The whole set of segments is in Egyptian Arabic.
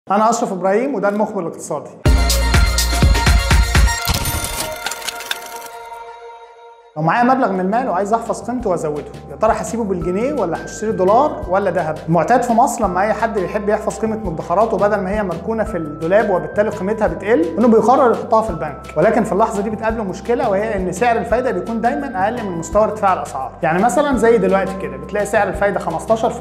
انا اشرف ابراهيم وده المخبر الاقتصادي لو معايا مبلغ من المال وعايز احفظ قيمته وازوده يا ترى هسيبه بالجنيه ولا هشتري دولار ولا ذهب المعتاد في مصر لما اي حد بيحب يحفظ قيمه مدخراته بدل ما هي مركونه في الدولاب وبالتالي قيمتها بتقل انه بيقرر يحطها في البنك ولكن في اللحظه دي بتقابله مشكله وهي ان سعر الفايده بيكون دايما اقل من مستوى ارتفاع الاسعار يعني مثلا زي دلوقتي كده بتلاقي سعر الفايده 15%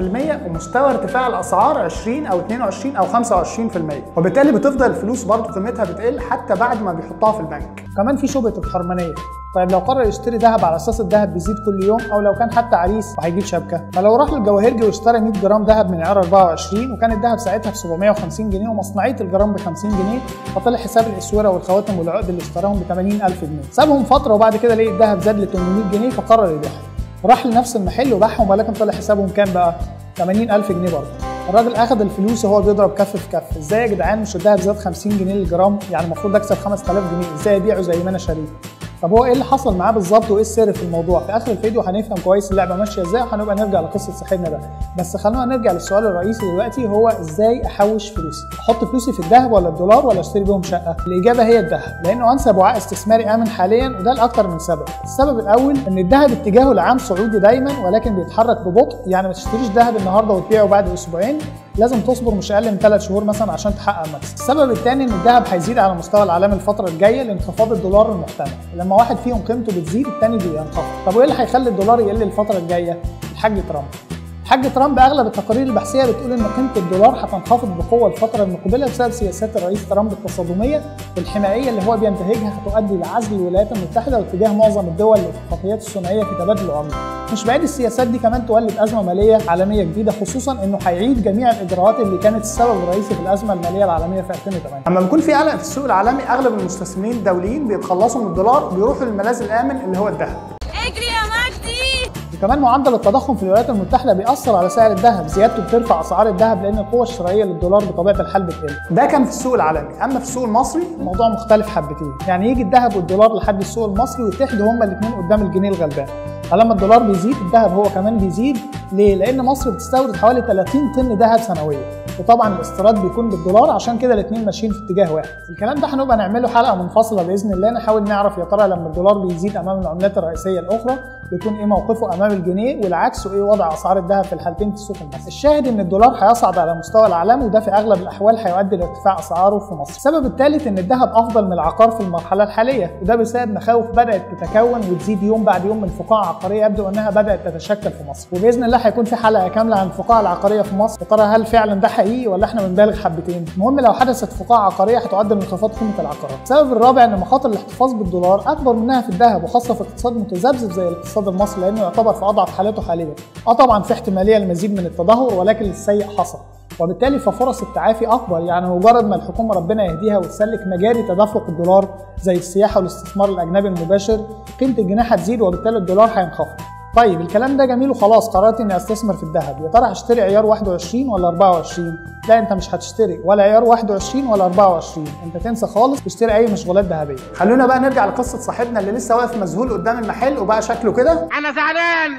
ومستوى ارتفاع الاسعار 20 او 22 او 25% وبالتالي بتفضل الفلوس برضه قيمتها بتقل حتى بعد ما بيحطها في البنك كمان في شبهه الحرمانيه طيب لو قرر يشتري ذهب على اساس الذهب بيزيد كل يوم او لو كان حتى عريس وهيجيب شبكه فلو راح للجواهرجي واشترى 100 جرام ذهب من عيار 24 وكان الذهب ساعتها ب 750 جنيه ومصنعيه الجرام ب 50 جنيه فطلع حساب الاسوره والخواتم والعقد اللي اشتراهم ب 80000 جنيه سابهم فتره وبعد كده لقي الذهب زاد ل 800 جنيه فقرر يبيعهم راح لنفس المحل وباعهم ولكن طلع حسابهم كام بقى 80000 جنيه برضه الراجل اخذ الفلوس وهو بيضرب كف في كف ازاي يا جدعان مش الذهب زاد 50 جنيه للجرام يعني المفروض اكسب 5000 جنيه ازاي ابيعه زي ما انا شاريه طب هو ايه اللي حصل معاه بالظبط وايه السر في الموضوع في اخر الفيديو هنفهم كويس اللعبه ماشيه ازاي وهنبقى نرجع لقصه صاحبنا ده بس خلونا نرجع للسؤال الرئيسي دلوقتي هو ازاي احوش فلوسي احط فلوسي في الذهب ولا الدولار ولا اشتري بيهم شقه الاجابه هي الذهب لانه انسب وعاء استثماري امن حاليا وده لاكثر من سبب السبب الاول ان الذهب اتجاهه العام صعودي دايما ولكن بيتحرك ببطء يعني ما تشتريش ذهب النهارده وتبيعه بعد اسبوعين لازم تصبر مش اقل من 3 شهور مثلا عشان تحقق مكسب. السبب الثاني ان الذهب هيزيد على مستوى العالمي الفتره الجايه لانخفاض الدولار المحتمل، لما واحد فيهم قيمته بتزيد الثاني بينخفض. طب وايه اللي هيخلي الدولار يقل الفتره الجايه؟ الحاج ترامب. الحاج ترامب اغلب التقارير البحثيه بتقول ان قيمه الدولار هتنخفض بقوه الفتره المقبله بسبب سياسات الرئيس ترامب التصادميه والحمائيه اللي هو بينتهجها هتؤدي لعزل الولايات المتحده واتجاه معظم الدول للاتفاقيات الثنائيه في تبادل العمله. مش بعيد السياسات دي كمان تولد ازمه ماليه عالميه جديده خصوصا انه هيعيد جميع الاجراءات اللي كانت السبب الرئيسي في الازمه الماليه العالميه في 2008 اما بيكون في قلق في السوق العالمي اغلب المستثمرين الدوليين بيتخلصوا من الدولار وبيروحوا للملاذ الامن اللي هو الذهب اجري يا مجدي وكمان معدل التضخم في الولايات المتحده بيأثر على سعر الذهب زيادته بترفع اسعار الذهب لان القوه الشرائيه للدولار بطبيعه الحال بتقل ده كان في السوق العالمي اما في السوق المصري الموضوع مختلف حبتين يعني يجي الذهب والدولار لحد السوق المصري ويتحدوا هما الاثنين قدام الجنيه الغلبان فلما الدولار بيزيد الذهب هو كمان بيزيد ليه؟ لأن مصر بتستورد حوالي 30 طن ذهب سنويا وطبعا الاستيراد بيكون بالدولار عشان كده الاثنين ماشيين في اتجاه واحد. الكلام ده هنبقى نعمله حلقة منفصلة بإذن الله نحاول نعرف يا ترى لما الدولار بيزيد أمام العملات الرئيسية الأخرى بيكون ايه موقفه امام الجنيه والعكس وايه وضع اسعار الذهب في الحالتين في السوق المصري. الشاهد ان الدولار هيصعد على مستوى العالمي وده في اغلب الاحوال هيؤدي لارتفاع اسعاره في مصر. السبب الثالث ان الذهب افضل من العقار في المرحله الحاليه وده بسبب مخاوف بدات تتكون وتزيد يوم بعد يوم من فقاعه عقاريه يبدو انها بدات تتشكل في مصر وباذن الله هيكون في حلقه كامله عن الفقاعه العقاريه في مصر يا ترى هل فعلا ده حقيقي ولا احنا بنبالغ حبتين المهم لو حدثت فقاعه عقاريه هتؤدي لانخفاض قيمه العقارات السبب الرابع ان مخاطر الاحتفاظ بالدولار اكبر منها في الذهب وخاصه في اقتصاد متذبذب زي الاقتصاد المصري لانه يعتبر في اضعف حالاته حاليا اه طبعا في احتماليه لمزيد من التدهور ولكن السيء حصل وبالتالي ففرص التعافي اكبر يعني مجرد ما الحكومه ربنا يهديها وتسلك مجاري تدفق الدولار زي السياحه والاستثمار الاجنبي المباشر قيمه الجنيه هتزيد وبالتالي الدولار هينخفض طيب الكلام ده جميل وخلاص قررت اني استثمر في الذهب يا ترى هشتري عيار 21 ولا 24 لا انت مش هتشتري ولا عيار 21 ولا 24 انت تنسى خالص تشتري اي مشغولات ذهبيه خلونا بقى نرجع لقصه صاحبنا اللي لسه واقف مذهول قدام المحل وبقى شكله كده انا زعلان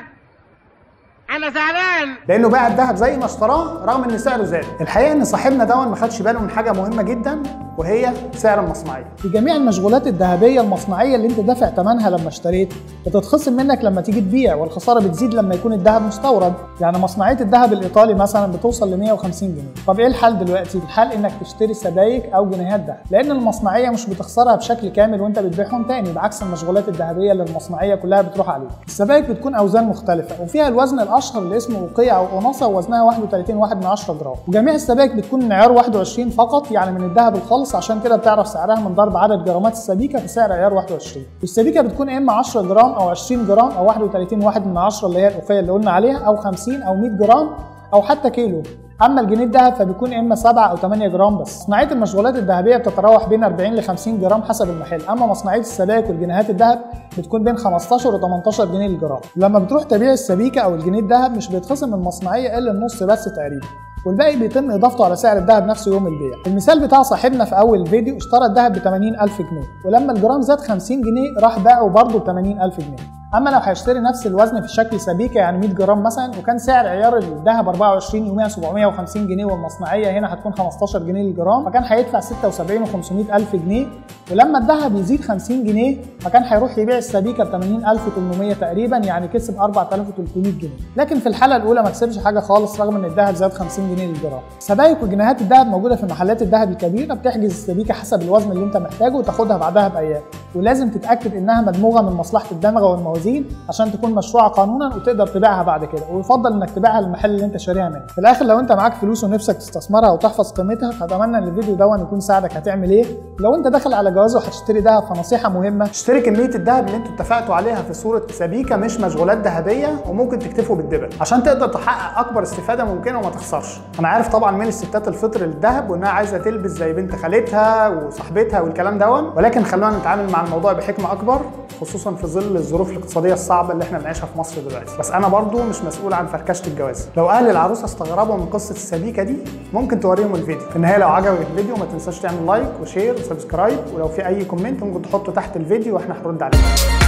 انا زعلان لانه باع الذهب زي ما اشتراه رغم ان سعره زاد الحقيقه ان صاحبنا دون ما خدش باله من حاجه مهمه جدا وهي سعر المصنعيه في جميع المشغولات الذهبيه المصنعيه اللي انت دافع ثمنها لما اشتريت بتتخصم منك لما تيجي تبيع والخساره بتزيد لما يكون الذهب مستورد يعني مصنعيه الذهب الايطالي مثلا بتوصل ل 150 جنيه طب ايه الحل دلوقتي الحل انك تشتري سبائك او جنيهات ذهب لان المصنعيه مش بتخسرها بشكل كامل وانت بتبيعهم تاني بعكس المشغولات الذهبيه اللي المصنعيه كلها بتروح عليها السبائك بتكون اوزان مختلفه وفيها الوزن الاشهر اللي اسمه وقيع او اونصه ووزنها 31.1 من 10 جرام وجميع السبائك بتكون من عيار 21 فقط يعني من الذهب الخالص عشان كده بتعرف سعرها من ضرب عدد جرامات السبيكه في سعر عيار 21 والسبيكه بتكون اما 10 جرام او 20 جرام او 31.1 من 10 اللي هي الأوقية اللي قلنا عليها او 50 او 100 جرام او حتى كيلو اما الجنيه الذهب فبيكون اما 7 او 8 جرام بس صناعيه المشغولات الذهبيه بتتراوح بين 40 ل 50 جرام حسب المحل اما مصنعيه السبائك والجنيهات الذهب بتكون بين 15 و 18 جنيه للجرام لما بتروح تبيع السبيكه او الجنيه الذهب مش بيتخصم من المصنعيه الا النص بس تقريبا والباقي بيتم اضافته على سعر الذهب نفسه يوم البيع المثال بتاع صاحبنا في اول الفيديو اشترى الذهب ب 80000 جنيه ولما الجرام زاد 50 جنيه راح باعه برضه ب 80000 جنيه اما لو هيشتري نفس الوزن في شكل سبيكه يعني 100 جرام مثلا وكان سعر عيار الذهب 24 يوميا 750 جنيه والمصنعيه هنا هتكون 15 جنيه للجرام فكان هيدفع 76 و500 الف جنيه ولما الذهب يزيد 50 جنيه فكان هيروح يبيع السبيكه ب 80800 تقريبا يعني كسب 4300 جنيه لكن في الحاله الاولى ما كسبش حاجه خالص رغم ان الذهب زاد 50 جنيه للجرام سبائك وجنيهات الذهب موجوده في محلات الذهب الكبيره بتحجز السبيكه حسب الوزن اللي انت محتاجه وتاخدها بعدها بايام ولازم تتاكد انها مدموغه من مصلحه الدمغه والموازين عشان تكون مشروعه قانونا وتقدر تبيعها بعد كده ويفضل انك تبيعها للمحل اللي انت شاريها منه في الاخر لو انت معاك فلوس ونفسك تستثمرها وتحفظ قيمتها فاتمنى ان الفيديو ده يكون ساعدك هتعمل ايه لو انت داخل على جواز وهتشتري ذهب فنصيحه مهمه اشتري كميه الذهب اللي انتوا اتفقتوا عليها في صوره سبيكه مش مشغولات ذهبيه وممكن تكتفوا بالدبل عشان تقدر تحقق اكبر استفاده ممكنه وما تخسرش انا عارف طبعا من الستات الفطر للذهب وانها عايزه تلبس زي بنت خالتها وصاحبتها والكلام دون ولكن خلونا نتعامل مع الموضوع بحكمه اكبر خصوصا في ظل الظروف الاقتصاديه الصعبه اللي احنا بنعيشها في مصر دلوقتي بس انا برضو مش مسؤول عن فركشه الجواز لو اهل العروسه استغربوا من قصه السبيكه دي ممكن توريهم الفيديو في النهايه لو عجبك الفيديو ما تنساش تعمل لايك وشير وسبسكرايب ولو في اي كومنت ممكن تحطه تحت الفيديو واحنا هنرد عليه